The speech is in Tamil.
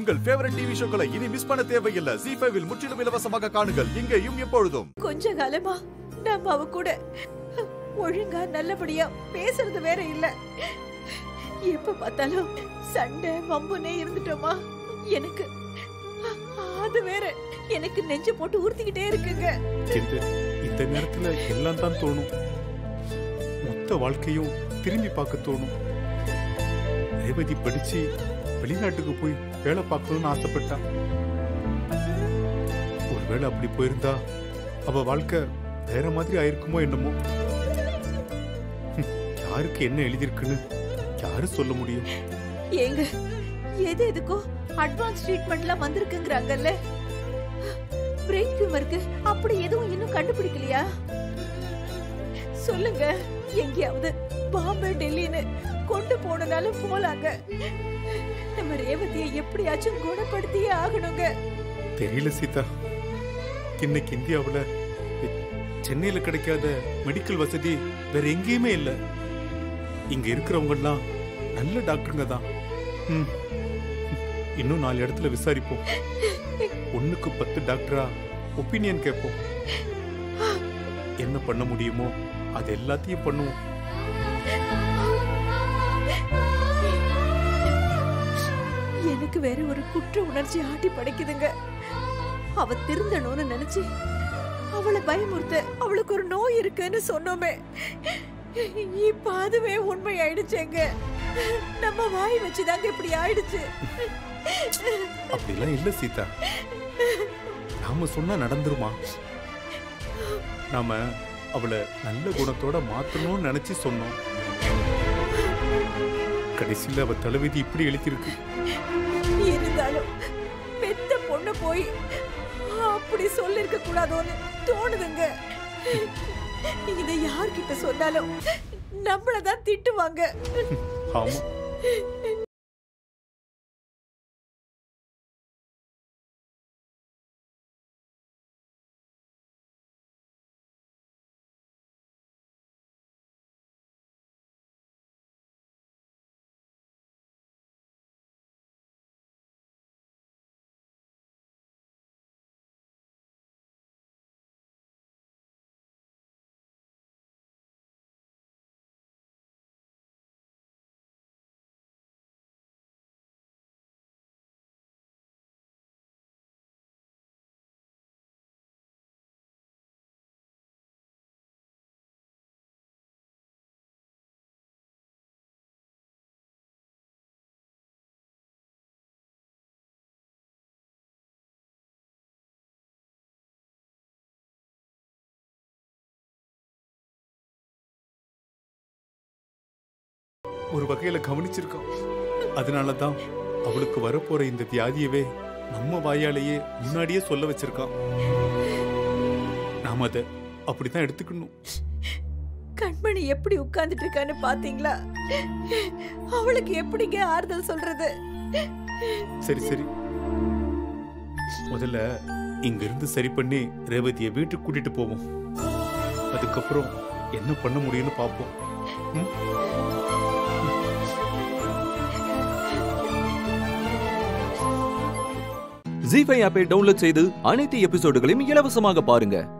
உங்கள் ஃபேவரட் டிவி ஷோக்களை இனி மிஸ் பண்ண தேவையில்லை ஜி ஃபைவில் முற்றிலும் இலவசமாக காணுங்கள் இங்கேயும் எப்பொழுதும் கொஞ்ச காலமா நம்ம அவ கூட ஒழுங்கா நல்லபடியா பேசுறது வேற இல்ல எப்ப பார்த்தாலும் சண்டை வம்புனே இருந்துட்டோமா எனக்கு அது வேற எனக்கு நெஞ்சு போட்டு உறுத்திக்கிட்டே இருக்குங்க இந்த இந்த நேரத்துல எல்லாம் தான் தோணும் மொத்த வாழ்க்கையும் திரும்பி பார்க்க தோணும் ரேவதி படிச்சு வெளிநாட்டுக்கு போய் வேலை பார்க்கணும்னு ஆசைப்பட்டா ஒருவேளை அப்படி போயிருந்தா அவ வாழ்க்கை வேற மாதிரி ஆயிருக்குமோ என்னமோ ஹம், யாருக்கு என்ன எழுதியிருக்குன்னு யாரு சொல்ல முடியும் ஏங்க எது எதுக்கோ அட்வான்ஸ் ட்ரீட்மெண்ட்லாம் வந்திருக்குங்கறாங்கல்ல பிரெயின் டியூமருக்கு அப்படி எதுவும் இன்னும் கண்டுபிடிக்கலையா சொல்லுங்க எங்கேயாவது பாம்பே டெல்லின்னு கொண்டு போனாலும் போலாங்க நம்ம ரேவதியை எப்படியாச்சும் குணப்படுத்தியே ஆகணுங்க தெரியல சீதா இன்னைக்கு இந்தியாவுல சென்னையில கிடைக்காத மெடிக்கல் வசதி வேற எங்கேயுமே இல்ல இங்க இருக்கிறவங்க எல்லாம் நல்ல டாக்டருங்க தான் ம். இன்னும் நாலு இடத்துல விசாரிப்போம் ஒண்ணுக்கு பத்து டாக்டரா ஒப்பீனியன் கேட்போம் என்ன பண்ண முடியுமோ அது எல்லாத்தையும் பண்ணுவோம் எனக்கு வேற ஒரு குற்ற உணர்ச்சி ஆட்டி படைக்குதுங்க அவ திருந்தணும்னு நினைச்சு அவளை பயமுறுத்த அவளுக்கு ஒரு நோய் இருக்குன்னு சொன்னோமே இப்ப அதுவே உண்மை ஆயிடுச்சேங்க நம்ம வாய் வச்சுதாங்க இப்படி ஆயிடுச்சு அப்படிலாம் இல்ல சீதா நாம சொன்னா நடந்துருமா நாம அவளை நல்ல குணத்தோட மாத்தணும்னு நினைச்சு சொன்னோம் கடைசியில அவ தலைவிதி இப்படி எழுதியிருக்கு இருந்தாலும் பெத்த பொண்ணு போய் அப்படி சொல்லிருக்க கூடாதோன்னு தோணுதுங்க இதை யார்கிட்ட சொன்னாலும் நம்மளதான் திட்டுவாங்க ஆமா ஒரு வகையில கவனிச்சிருக்கான் அதனாலதான் அவளுக்கு வரப்போற இந்த வியாதியவே நம்ம வாயாலேயே முன்னாடியே சொல்ல வச்சிருக்கான் நாம அதை அப்படித்தான் எடுத்துக்கணும் கண்மணி எப்படி உட்கார்ந்துட்டு இருக்கான்னு பாத்தீங்களா அவளுக்கு எப்படிங்க ஆறுதல் சொல்றது சரி சரி முதல்ல இங்க இருந்து சரி பண்ணி ரேவதியை வீட்டுக்கு கூட்டிட்டு போவோம் அதுக்கப்புறம் என்ன பண்ண முடியும்னு பார்ப்போம் ம்? ஜி ஃபைவ் ஆப்பை டவுன்லோட் செய்து அனைத்து எபிசோடுகளையும் இலவசமாக பாருங்க